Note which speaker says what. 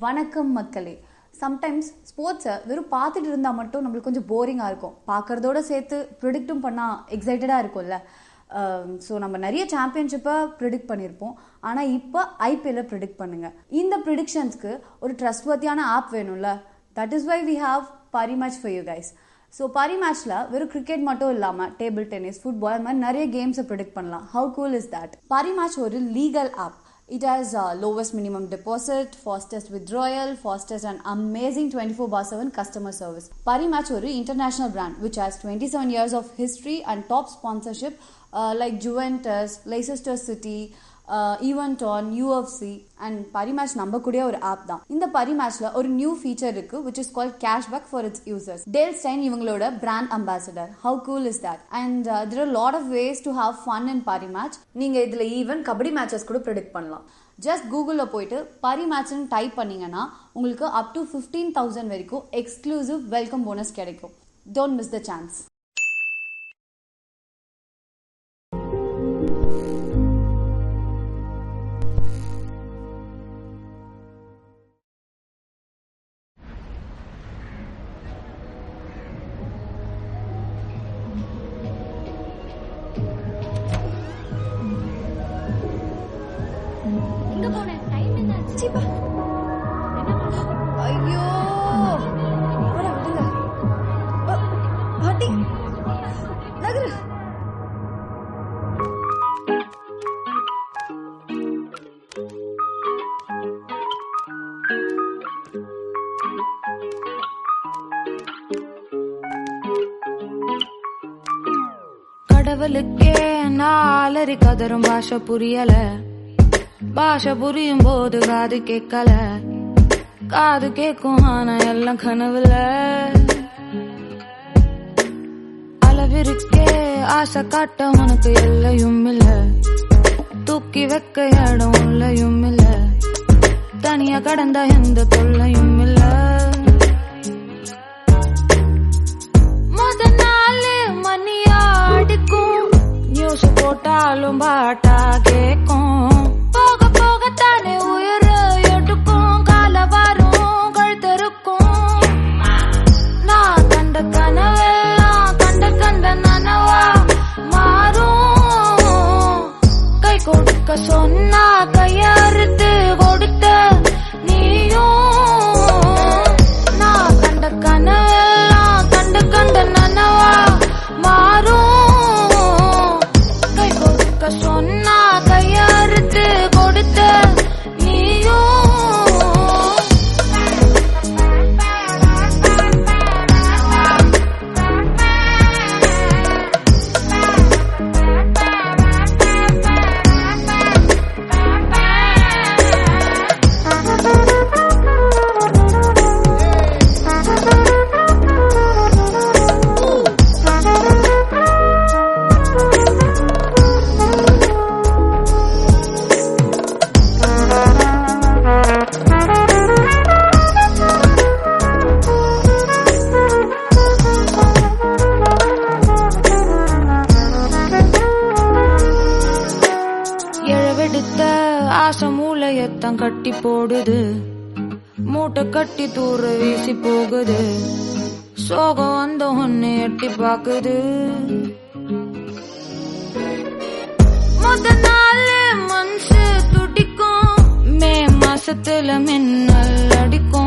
Speaker 1: வணக்கம் மக்களே சம்டைம்ஸ் ஸ்போர்ட்ஸை வெறும் பார்த்துட்டு இருந்தால் மட்டும் நம்மளுக்கு கொஞ்சம் போரிங்காக இருக்கும் பார்க்குறதோட சேர்த்து ப்ரிடிக்ட்டும் பண்ணால் எக்ஸைட்டடாக இருக்கும்ல ஸோ நம்ம நிறைய சாம்பியன்ஷிப்பை ப்ரிடிக்ட் பண்ணியிருப்போம் ஆனால் இப்போ ஐபிஎல்லை ப்ரிடிக்ட் பண்ணுங்க இந்த ப்ரிடிக்ஷன்ஸ்க்கு ஒரு ட்ரஸ்ட்வர்த்தியான ஆப் வேணும்ல that is why we have Parimatch for you guys so பரி மேட்ச்சில் வெறும் கிரிக்கெட் மட்டும் இல்லாமல் டேபிள் டென்னிஸ் ஃபுட்பால் அது மாதிரி நிறைய கேம்ஸை ப்ரிடிக்ட் பண்ணலாம் how cool is that Parimatch ஒரு legal app It has uh, lowest minimum deposit, fastest withdrawal, fastest and amazing 24 bar 7 customer service. Parimatch ஒரு international brand which has 27 years of history and top sponsorship uh, like Juventus, Leicester City, Everton UFC and Parimatch நம்பக்கூடிய ஒரு app தான் இந்த பரிமேட்ச்ல ஒரு new feature இருக்கு which is called cashback for its users Dale Steyn இவங்களோட brand ambassador how cool is that and there lot of ways to have fun in Parimatch நீங்க இதுல ஈவன் கபடி மேட்சஸ் கூட predict பண்ணலாம் just கூகுளில் போயிட்டு பரி மேட்ச்னு டைப் பண்ணீங்கன்னா உங்களுக்கு அப் டு ஃபிஃப்டீன் தௌசண்ட் வரைக்கும் எக்ஸ்க்ளூசிவ் வெல்கம் போனஸ் கிடைக்கும் டோன்ட் மிஸ் த சான்ஸ்
Speaker 2: எங்க போன டைம் என்ன ஆச்சு என்ன பண்ண
Speaker 1: ஐயோ போடா, விடுங்க அ, பாட்டி நகரு
Speaker 3: கடவுளுக்கே நாலரி கதரும் பாஷை புரியல பாஷை புரியும் போது காது கேட்கல காது கேட்கும் ஆனா எல்லாம் கனவுல அளவிருக்கே ஆசை காட்ட உனக்கு எல்லையும் இல்ல தூக்கி வைக்க இடம் உள்ளயும் இல்ல தனியா கடந்த எந்த தொல்லையும் இல்ல முத நாள் மணியா அடிக்கும் நியூஸ் போட்டாலும் பாட்டா கேக்கும் போக போக தானே உயிர் எடுக்கும் கால வரும் கழுத்தருக்கும் நான் கண்ட கனவெல்லாம் கண்ட கண்ட நனவா மாறும் கை கொடுக்க சொன்னா கையறுத்து கொடுத்த நீயும் நான் கண்ட கனவெல்லாம் கண்ட கண்ட நனவா மாறும் கை கொடுக்க சொன்னா கையறுத்து கொடுத்த நீயும் எழவெடுத்த ஆசை மூளையத்தான் கட்டி போடுது மூட்டை கட்டி தூர வீசி போகுது சோகம் வந்த ஒன்னு எட்டி பாக்குது முத நாள் மனசு துடிக்கும் மே மாசத்துல மின்னல் அடிக்கும்